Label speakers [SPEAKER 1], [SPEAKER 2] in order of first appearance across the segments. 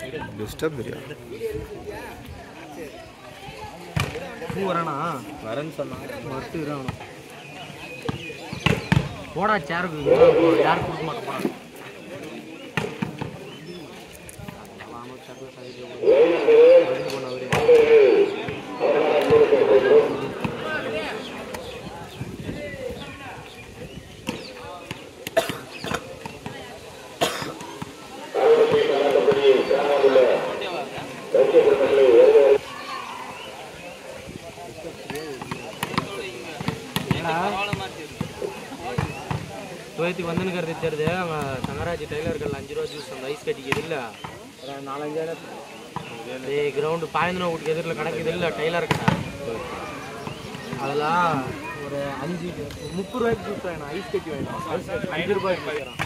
[SPEAKER 1] disturb தெரியா
[SPEAKER 2] பூ வரானா
[SPEAKER 1] வரேன்னு சொன்னாங்க
[SPEAKER 2] ஒருத்து இருக்கணும் போடா சேருக்கு யாரும் கொடுக்க மாட்டோம் போடா துவயத்துக்கு வந்துன்னு தெரியுது அவங்க தங்கராஜ் டெய்லர்கள் அஞ்சு ரூபா ஜூஸ் அந்த ஐஸ் கட்டிக்கு இல்லை நாலஞ்சு ஏய் கிரவுண்டு பாயந்தன வீட்டுக்கு எதிரில் கிடக்குது இல்லை டெய்லர் கடை அதெல்லாம் ஒரு அஞ்சு முப்பது ரூபாய்க்கு ஜூஸ் வேணும் ஐஸ் கட்டி வேணும் ஐஸ் கட்டி அஞ்சு ரூபாய்க்கு வைக்கிறோம்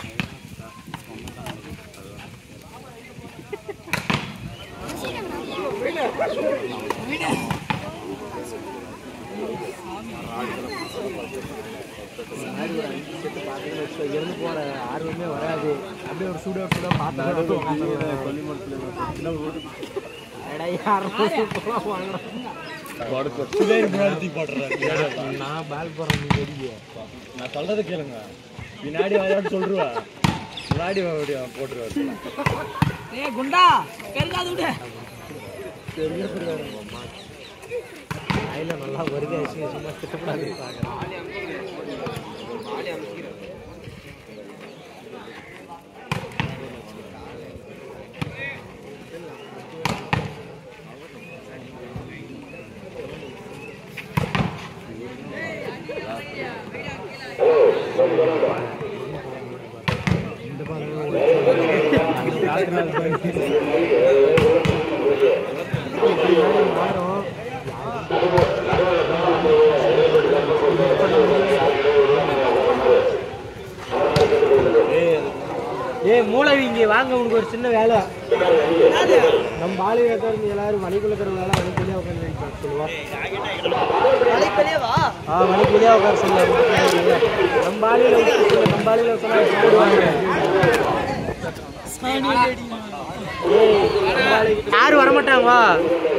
[SPEAKER 2] இருந்து போற ஆர்வமே வராது அப்படியே ஒரு சூட சூட பார்த்தா நான் பால் போடுறேன் நீ வெடிக்க
[SPEAKER 1] நான் சொல்றதை கேளுங்க பின்னாடி வாயான்னு சொல்லுவா முன்னாடி போட்டுருவாரு
[SPEAKER 3] ஏய் குண்டா கருகாது விடு
[SPEAKER 2] கையில் நல்லா வருது விஷயம் சும்மா திட்டப்படாது ஏய் மூளவி இங்கே வாங்க உனக்கு ஒரு சின்ன வேலை நம்ம பாலிவுல இருந்து எல்லாரும் மணிக்குள்ள இருக்கிற வேலை மணிக்குள்ளே உட்காந்து சொல்லுவா
[SPEAKER 3] நாளைக்கு வா
[SPEAKER 2] ஆ மணிக்குள்ளே உட்கார சொல்ல நம்ம பாலியில் நம்ம பாலியில் சொன்னா யாரும் வரமாட்டாங்க வா